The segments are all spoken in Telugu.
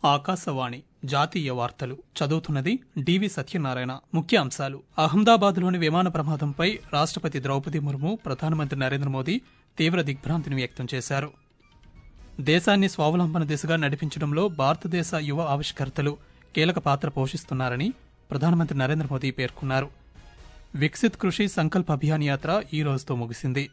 ఆకాశవాణి జాతీయ వార్తలు చదువుతున్నది డివి సత్యనారాయణ ముఖ్య అంశాలు అహ్మదాబాద్లోని విమాన ప్రమాదంపై రాష్ట్రపతి ద్రౌపది ముర్ము ప్రధానమంత్రి నరేంద్ర మోదీ తీవ్ర దిగ్భ్రాంతిని వ్యక్తం చేశారు దేశాన్ని స్వావలంబన దిశగా నడిపించడంలో భారతదేశ యువ ఆవిష్కర్తలు కీలక పాత్ర పోషిస్తున్నారని ప్రధానమంత్రి నరేంద్ర మోదీ పేర్కొన్నారు వికసిత్ కృషి సంకల్ప్ అభియాన్ యాత్ర ఈ రోజుతో ముగిసింది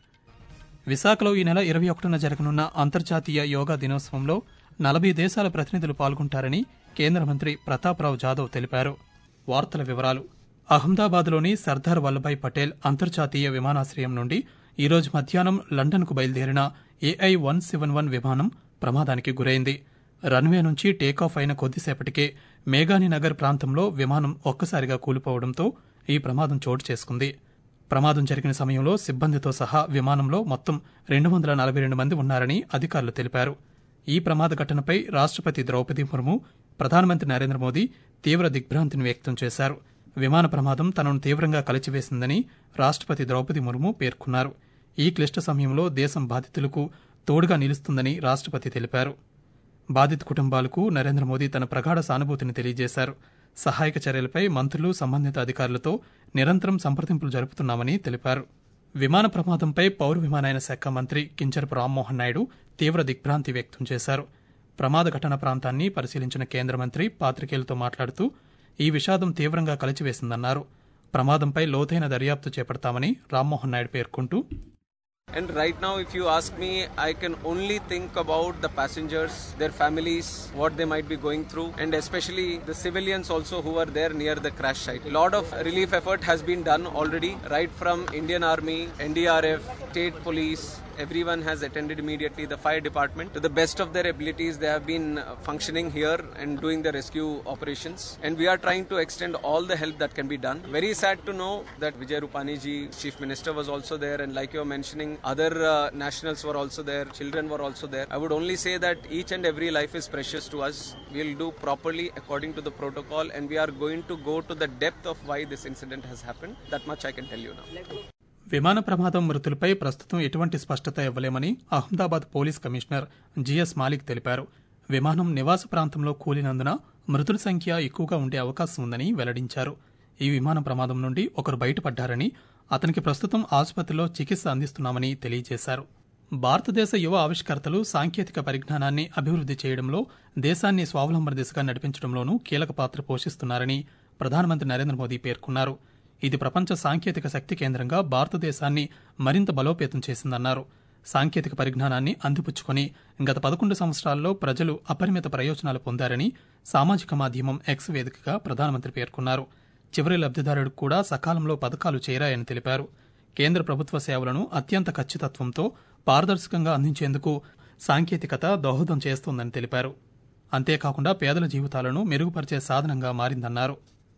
విశాఖలో ఈ నెల ఇరవై ఒకటిన జరగనున్న అంతర్జాతీయ యోగా దినోత్సవంలో నలభై దేశాల ప్రతినిధులు పాల్గొంటారని కేంద్ర మంత్రి ప్రతాప్రావు జాదవ్ తెలిపారు వార్తల వివరాలు అహ్మదాబాద్లోని సర్దార్ వల్లభాయ్ పటేల్ అంతర్జాతీయ విమానాశ్రయం నుండి ఈరోజు మధ్యాహ్నం లండన్కు బయలుదేరిన ఏఐ వన్ సెవెన్ వన్ విమానం ప్రమాదానికి గురైంది రన్వే నుంచి టేకాఫ్ అయిన కొద్దిసేపటికే మేఘానినగర్ ప్రాంతంలో విమానం ఒక్కసారిగా కూలిపోవడంతో ఈ ప్రమాదం చోటు చేసుకుంది ప్రమాదం జరిగిన సమయంలో సిబ్బందితో సహా విమానంలో మొత్తం రెండు వందల నలభై రెండు మంది ఉన్నారని అధికారులు తెలిపారు ఈ ప్రమాద ఘటనపై రాష్ట్రపతి ద్రౌపది ముర్ము ప్రధానమంత్రి నరేంద్ర మోదీ తీవ్ర దిగ్భ్రాంతిని వ్యక్తం చేశారు విమాన ప్రమాదం తనను తీవ్రంగా కలిచివేసిందని రాష్ట్రపతి ద్రౌపది ముర్ము పేర్కొన్నారు ఈ క్లిష్ట సమయంలో దేశం బాధితులకు తోడుగా నిలుస్తుందని రాష్ట్రపతి తెలిపారు బాధిత కుటుంబాలకు నరేంద్ర మోదీ తన ప్రగాఢ సానుభూతిని తెలియజేశారు సహాయక చర్యలపై మంత్రులు సంబంధిత అధికారులతో నిరంతరం సంప్రదింపులు జరుపుతున్నామని తెలిపారు విమాన ప్రమాదంపై పౌర విమానయాన శాఖ మంత్రి కించరపు రామ్మోహన్ నాయుడు తీవ్ర దిగ్భ్రాంతి వ్యక్తం చేశారు ప్రమాద ఘటన ప్రాంతాన్ని పరిశీలించిన కేంద్ర మంత్రి పాత్రికేయులతో మాట్లాడుతూ ఈ విషాదం తీవ్రంగా కలిచివేసిందన్నారు ప్రమాదంపై లోతైన దర్యాప్తు చేపడతామని రామ్మోహన్ నాయుడు పేర్కొంటూ And right now, if you ask me, I can only think about the passengers, their families, what they might be going through, and especially the civilians also who are there near the crash site. A lot of relief effort has been done already, right from Indian Army, NDRF, state police. Everyone has attended immediately. The fire department, to the best of their abilities, they have been uh, functioning here and doing the rescue operations. And we are trying to extend all the help that can be done. Very sad to know that Vijay Rupani ji, Chief Minister, was also there, and like you were mentioning, other uh, nationals were also there, children were also there. I would only say that each and every life is precious to us. We'll do properly according to the protocol, and we are going to go to the depth of why this incident has happened. That much I can tell you now. విమాన ప్రమాదం మృతులపై ప్రస్తుతం ఎటువంటి స్పష్టత ఇవ్వలేమని Ahmedabad police commissioner G S Malik తెలిపారు విమానం నివాస ప్రాంతంలో కూలినందున మృతుల సంఖ్య ఎక్కువగా ఉండే అవకాశం ఉందని వెల్లడించారు ఈ విమాన ప్రమాదం నుండి ఒకరు బయటపడ్డారని అతనికి ప్రస్తుతం ఆసుపత్రిలో చికిత్స అందిస్తున్నామని తెలియజేశారు భారతదేశ యువ ఆవిష్కర్తలు సాంకేతిక పరిజ్ఞానాన్ని అభివృద్ది చేయడంలో దేశాన్ని స్వావలంబన దిశగా నడిపించడంలోనూ కీలక పాత్ర పోషిస్తున్నారని ప్రధానమంత్రి నరేంద్ర మోదీ పేర్కొన్నారు ఇది ప్రపంచ సాంకేతిక శక్తి కేంద్రంగా భారతదేశాన్ని మరింత బలోపేతం చేసిందన్నారు సాంకేతిక పరిజ్ఞానాన్ని అందిపుచ్చుకొని గత పదకొండు సంవత్సరాల్లో ప్రజలు అపరిమిత ప్రయోజనాలు పొందారని సామాజిక మాధ్యమం ఎక్స్ వేదికగా ప్రధానమంత్రి పేర్కొన్నారు చివరి లబ్దిదారుడికి కూడా సకాలంలో పథకాలు చేరాయని తెలిపారు కేంద్ర ప్రభుత్వ సేవలను అత్యంత ఖచ్చితత్వంతో పారదర్శకంగా అందించేందుకు సాంకేతికత దోహదం చేస్తోందని తెలిపారు అంతేకాకుండా పేదల జీవితాలను మెరుగుపరిచే సాధనంగా మారిందన్నారు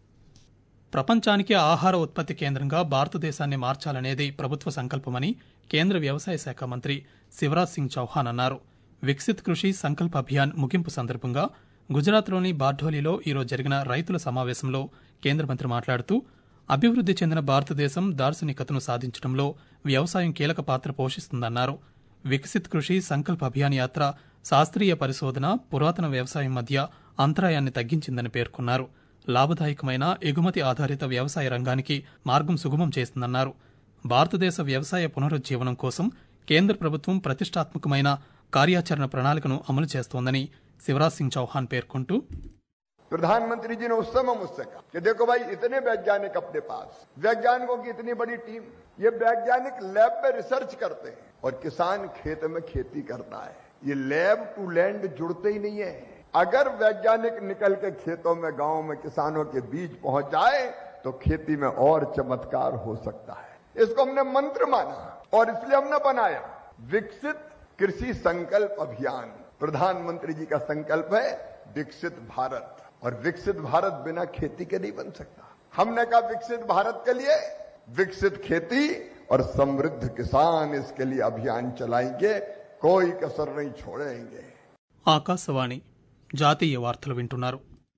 ప్రపంచానికి ఆహార ఉత్పత్తి కేంద్రంగా భారతదేశాన్ని మార్చాలనేది ప్రభుత్వ సంకల్పమని కేంద్ర వ్యవసాయ శాఖ మంత్రి శివరాజ్ సింగ్ చౌహాన్ అన్నారు వికసిత్ కృషి సంకల్ప్ అభియాన్ ముగింపు సందర్భంగా గుజరాత్లోని బార్డోలీలో ఈరోజు జరిగిన రైతుల సమావేశంలో కేంద్ర మంత్రి మాట్లాడుతూ అభివృద్ది చెందిన భారతదేశం దార్శనికతను సాధించడంలో వ్యవసాయం కీలక పాత్ర పోషిస్తుందన్నారు వికసిత్ కృషి సంకల్ప్ అభియాన్ యాత్ర శాస్త్రీయ పరిశోధన పురాతన వ్యవసాయం మధ్య అంతరాయాన్ని తగ్గించిందని పేర్కొన్నారు లాభదాయకమైన ఎగుమతి ఆధారిత వ్యవసాయ రంగానికి మార్గం సుగమం చేస్తుందన్నారు భారతదేశ వ్యవసాయ పునరుజ్జీవనం కోసం కేంద్ర ప్రభుత్వం ప్రతిష్టాత్మకమైన కార్యాచరణ ప్రణాళికను అమలు చేస్తోందని శివరాజ్ సింగ్ చౌహాన్ పేర్కొంటూ प्रधानमंत्री जी ने उस समय मुझसे कहा कि देखो भाई इतने वैज्ञानिक अपने पास वैज्ञानिकों की इतनी बड़ी टीम ये वैज्ञानिक लैब में रिसर्च करते हैं और किसान खेत में खेती करता है ये लैब टू लैंड जुड़ते ही नहीं है अगर वैज्ञानिक निकल के खेतों में गांव में किसानों के बीच पहुंच जाए तो खेती में और चमत्कार हो सकता है इसको हमने मंत्र माना और इसलिए हमने बनाया विकसित कृषि संकल्प अभियान प्रधानमंत्री जी का संकल्प है विकसित भारत और विकसित भारत बिना खेती के नहीं बन सकता हमने कहा विकसित भारत के लिए विकसित खेती और समृद्ध किसान इसके लिए अभियान चलाएंगे कोई कसर नहीं छोड़ेंगे ఆకాశవాణి జాతీయ వార్తలు వింటున్నారు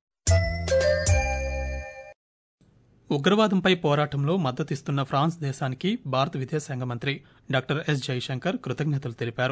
ఉగ్రవాదంపై పోరాటంలో మద్దతిస్తున్న ఫ్రాన్స్ దేశానికి భారత విదేశాంగ మంత్రి డాక్టర్ ఎస్ జైశంకర్ కృతజ్ఞతలు తెలిపారు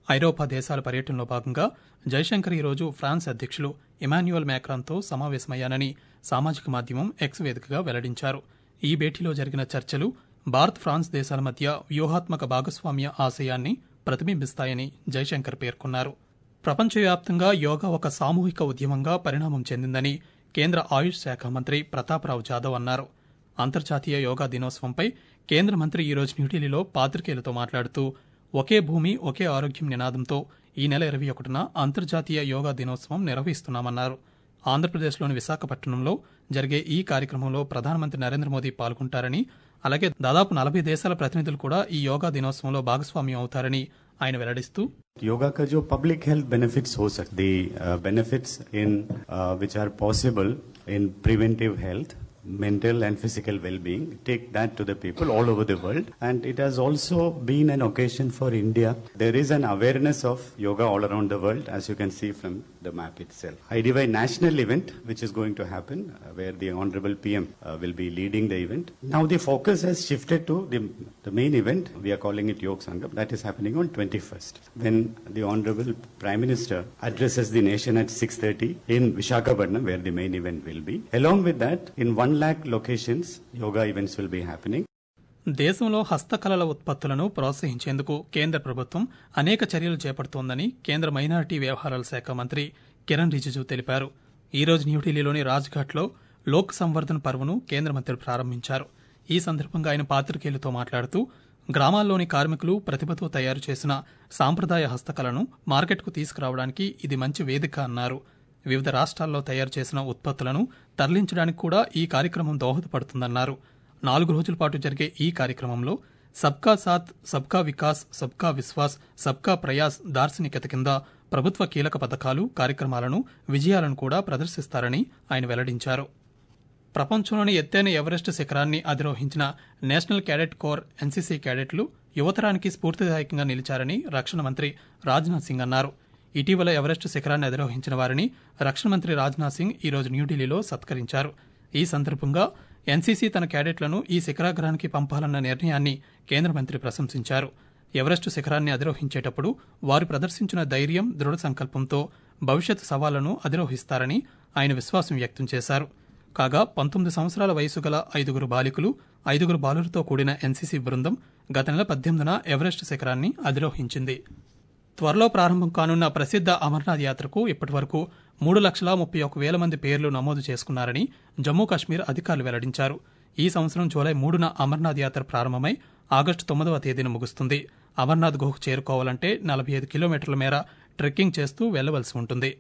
ఐరోపా దేశాల పర్యటనలో భాగంగా జైశంకర్ ఈరోజు ఫ్రాన్స్ అధ్యక్షులు ఇమాన్యుయల్ మ్యాక్రాన్తో సమావేశమయ్యానని సామాజిక మాధ్యమం ఎక్స్ వేదికగా వెల్లడించారు ఈ భేటీలో జరిగిన చర్చలు భారత్ ఫ్రాన్స్ దేశాల మధ్య వ్యూహాత్మక భాగస్వామ్య ఆశయాన్ని ప్రతిబింబిస్తాయని జైశంకర్ పేర్కొన్నారు ప్రపంచవ్యాప్తంగా యోగా ఒక సామూహిక ఉద్యమంగా పరిణామం చెందిందని కేంద్ర ఆయుష్ శాఖ మంత్రి ప్రతాప్రావు జాదవ్ అన్నారు అంతర్జాతీయ యోగా దినోత్సవంపై కేంద్ర మంత్రి ఈరోజు న్యూఢిల్లీలో పాత్రికేయులతో మాట్లాడుతూ ఒకే భూమి ఒకే ఆరోగ్యం నినాదంతో ఈ నెల ఇరవై ఒకటిన అంతర్జాతీయ యోగా దినోత్సవం నిర్వహిస్తున్నామన్నారు ఆంధ్రప్రదేశ్లోని విశాఖపట్నంలో జరిగే ఈ కార్యక్రమంలో ప్రధానమంత్రి నరేంద్ర మోదీ పాల్గొంటారని అలాగే దాదాపు నలభై దేశాల ప్రతినిధులు కూడా ఈ యోగా దినోత్సవంలో భాగస్వామ్యం అవుతారని ఆయన వెల్లడిస్తూ योगा का जो पब्लिक हेल्थ बेनिफिट्स हो सकते the benefits in which are possible in preventive health mental and physical well-being take that to the people all over the world and it has also been an occasion for india there is an awareness of yoga all around the world as you can see from the map itself idv national event which is going to happen uh, where the honorable pm uh, will be leading the event now the focus has shifted to the, the main event we are calling it yog sangam that is happening on 21st when the honorable prime minister addresses the nation at 6:30 in visakhapatnam where the main event will be along with that in 1 lakh locations yoga events will be happening దేశంలో హస్తకళల ఉత్పత్తులను ప్రోత్సహించేందుకు కేంద్ర ప్రభుత్వం అనేక చర్యలు చేపడుతోందని కేంద్ర మైనారిటీ వ్యవహారాల శాఖ మంత్రి కిరణ్ రిజిజు తెలిపారు ఈ రోజు న్యూఢిల్లీలోని రాజ్ఘాట్లో లోక్ సంవర్ధన్ పర్వను కేంద్ర మంత్రి ప్రారంభించారు ఈ సందర్భంగా ఆయన పాత్రికేయులతో మాట్లాడుతూ గ్రామాల్లోని కార్మికులు ప్రతిభతో తయారు చేసిన సాంప్రదాయ హస్తకళను మార్కెట్కు తీసుకురావడానికి ఇది మంచి వేదిక అన్నారు వివిధ రాష్ట్రాల్లో తయారు చేసిన ఉత్పత్తులను తరలించడానికి కూడా ఈ కార్యక్రమం దోహదపడుతుందన్నారు నాలుగు రోజుల పాటు జరిగే ఈ కార్యక్రమంలో సబ్కా సాత్ సబ్కా వికాస్ సబ్కా విశ్వాస్ సబ్కా ప్రయాస్ దార్శనికత కింద ప్రభుత్వ కీలక పథకాలు కార్యక్రమాలను విజయాలను కూడా ప్రదర్శిస్తారని ఆయన వెల్లడించారు ప్రపంచంలోని ఎత్తైన ఎవరెస్ట్ శిఖరాన్ని అధిరోహించిన నేషనల్ క్యాడెట్ కోర్ ఎన్సీసీ క్యాడెట్లు యువతరానికి స్ఫూర్తిదాయకంగా నిలిచారని రక్షణ మంత్రి రాజ్నాథ్ సింగ్ అన్నారు ఇటీవల ఎవరెస్ట్ శిఖరాన్ని అధిరోహించిన వారిని రక్షణ మంత్రి రాజ్నాథ్ సింగ్ ఈ రోజు న్యూఢిల్లీలో సత్కరించారు ఈ సందర్భంగా ఎన్సీసీ తన క్యాడెట్లను ఈ శిఖరాగ్రహానికి పంపాలన్న నిర్ణయాన్ని కేంద్ర మంత్రి ప్రశంసించారు ఎవరెస్టు శిఖరాన్ని అధిరోహించేటప్పుడు వారు ప్రదర్శించిన ధైర్యం దృఢ సంకల్పంతో భవిష్యత్ సవాళ్లను అధిరోహిస్తారని ఆయన విశ్వాసం వ్యక్తం చేశారు కాగా పంతొమ్మిది సంవత్సరాల వయసు గల ఐదుగురు బాలికలు ఐదుగురు బాలులతో కూడిన ఎన్సీసీ బృందం గత నెల పద్దెనిమిదిన ఎవరెస్ట్ శిఖరాన్ని అధిరోహించింది త్వరలో ప్రారంభం కానున్న ప్రసిద్ధ అమర్నాథ్ యాత్రకు ఇప్పటివరకు మూడు లక్షల ముప్పై ఒక వేల మంది పేర్లు నమోదు చేసుకున్నారని జమ్మూ కాశ్మీర్ అధికారులు వెల్లడించారు ఈ సంవత్సరం జూలై మూడున అమర్నాథ్ యాత్ర ప్రారంభమై ఆగస్టు తొమ్మిదవ తేదీన ముగుస్తుంది అమర్నాథ్ గుహకు చేరుకోవాలంటే నలభై ఐదు కిలోమీటర్ల మేర ట్రెక్కింగ్ చేస్తూ వెళ్లవలసి ఉంటుంది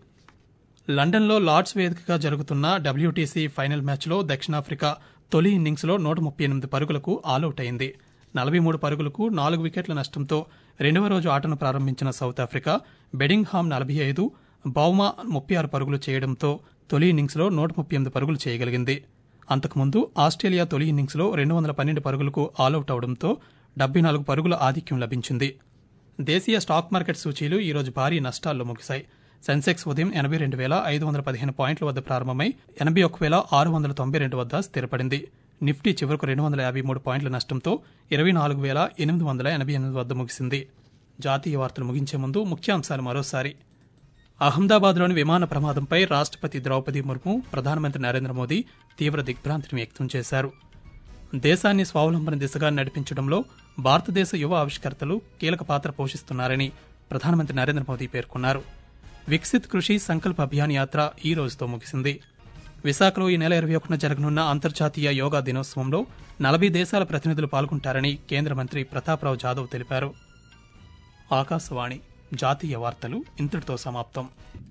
లండన్లో లార్డ్స్ వేదికగా జరుగుతున్న డబ్ల్యూటీసీ ఫైనల్ మ్యాచ్లో దక్షిణాఫ్రికా తొలి ఇన్నింగ్స్లో నూట ముప్పై ఎనిమిది పరుగులకు ఆలౌట్ అయింది నలభై మూడు పరుగులకు నాలుగు వికెట్ల నష్టంతో రెండవ రోజు ఆటను ప్రారంభించిన సౌత్ ఆఫ్రికా బెడింగ్హామ్ నలభై ఐదు బౌమా ముప్పై ఆరు పరుగులు చేయడంతో తొలి ఇన్నింగ్స్లో నూట ముప్పై ఎనిమిది పరుగులు చేయగలిగింది అంతకుముందు ఆస్ట్రేలియా తొలి ఇన్నింగ్స్లో రెండు వందల పన్నెండు పరుగులకు ఆలౌట్ అవడంతో డెబ్బై నాలుగు పరుగుల ఆధిక్యం లభించింది దేశీయ స్టాక్ మార్కెట్ సూచీలు ఈరోజు భారీ నష్టాల్లో ముగిశాయి సెన్సెక్స్ ఉదయం ఎనభై రెండు వేల ఐదు వందల పదిహేను పాయింట్ల వద్ద ప్రారంభమై ఎనభై ఒక్క వేల ఆరు వందల తొంభై రెండు వద్ద స్థిరపడింది నిఫ్టీ చివరకు రెండు వందల యాభై మూడు పాయింట్ల నష్టంతో ఇరవై నాలుగు వేల ఎనిమిది వందల ఎనభై ఎనిమిది వద్ద ముగిసింది జాతీయ వార్తలు ముగించే ముందు ముఖ్యాంశాలు మరోసారి అహ్మదాబాద్లోని విమాన ప్రమాదంపై రాష్ట్రపతి ద్రౌపది ముర్ము ప్రధానమంత్రి నరేంద్ర మోదీ తీవ్ర దిగ్భ్రాంతిని వ్యక్తం చేశారు దేశాన్ని స్వావలంబన దిశగా నడిపించడంలో భారతదేశ యువ ఆవిష్కర్తలు కీలక పాత్ర పోషిస్తున్నారని ప్రధానమంత్రి నరేంద్ర మోదీ పేర్కొన్నారు వికసిత్ కృషి సంకల్ప అభియాన్ యాత్ర ఈ రోజుతో ముగిసింది విశాఖలో ఈ నెల ఇరవై ఒకటిన జరగనున్న అంతర్జాతీయ యోగా దినోత్సవంలో నలభై దేశాల ప్రతినిధులు పాల్గొంటారని కేంద్ర మంత్రి ప్రతాప్రావు జాదవ్ తెలిపారు ఆకాశవాణి జాతీయ వార్తలు ఇంతటితో సమాప్తం